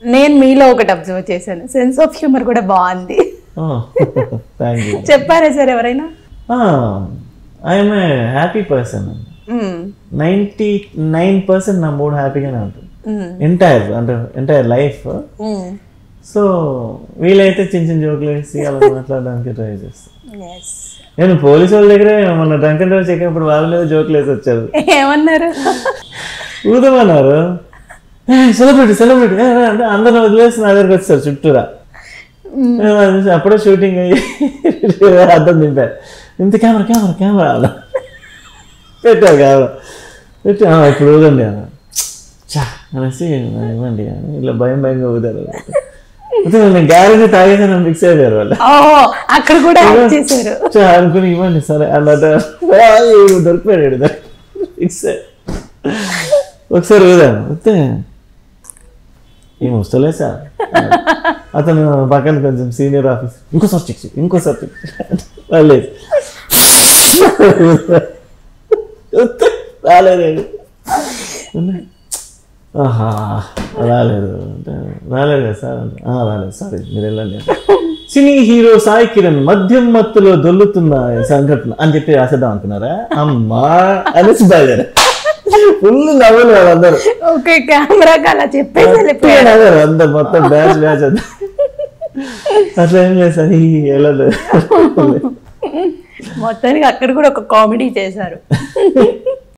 నేను మీలో ఒకటి అబ్జర్వ్ చేశాను సెన్స్ ఆఫ్ హ్యూమర్ కూడా బాగుంది థ్యాంక్ యూ చెప్పారా సార్ ఎవరైనా I'm a happy person hmm. Ninety nine percent నా మూడ్ హ్యాపీగానే ఉంటుంది మ్మ్. ఎంటైర్ అంటే ఎంటైర్ లైఫ్ మ్మ్. సో వీలైతే చిన్న చిన్న జోకులు వేసి అలా మాట్లాడడానికి ట్రై చేస్తాను Yes. నేను పోలీసు వాళ్ళ దగ్గరే మొన్న డ్రంక్ అండ్ డ్రైవ్ చెక్కినప్పుడు వాళ్ళ మీద జోకులు వేసి వచ్చారు ఏమన్నారు ఊదమన్నారు సెలబ్రిటీ సెలబ్రిటీ అంటే అందరిని వదిలేసి నా దగ్గరికి వచ్చారు చుట్టూరా నేను అది చూసి అప్పుడే షూటింగ్ అయ్యి అర్థం దింపారు ఇంత కెమెరా కెమెరా కెమెరా అలా పెట్టారు కెమెరా పెట్టి "ఆ, ఇప్పుడు ఊదండి అన్న చా అనేసి "ఆ, ఇవ్వండి అని ఇలా భయం భయంగా ఊదారు అయితే నేను గ్యారెంటీ తాగేసాను ఫిక్స్ అయిపోయారు వాళ్ళు ఓ అక్కడ కూడా యాక్ట్ చేశారు చా అనుకుని ఇవ్వండి సరే అన్నట్టు దొరికిపోయాడు ఫిక్స్ ఒకసారి ఊదాను వస్తే ఏం వస్తలే సార్ అతను పక్కన కొంచెం సీనియర్ ఆఫీస్ ఇంకోసారి చెక్ చెయ్యి, ఇంకోసారి చెక్ చెయ్యి. రాలేదు రాలేదు ఆహా రాలేదు అంటే రాలేదు కదా సార్ అంటే "ఆ, రాలేదు సారీ మీరు వెళ్ళండి సినీ హీరో సాయి కిరణ్ మద్యం మత్తులో దొల్లుతున్న సంఘటన అని చెప్పి రాసేద్దాం అనుకున్నారా అమ్మా అనేసి బయలుదేరా ఫుల్ నవ్వులు వాళ్ళందరూ ఓకే కెమెరాకి అలా చెప్పేసి వెళ్ళిపోయారు నవ్వారు అందరు మొత్తం బ్యాచ్ బ్యాచ్ అంతా అట్లా ఏం లేదు సార్ ఈ వెళ్ళదు మొత్తానికి అక్కడ కూడా ఒక కామెడీ చేశారు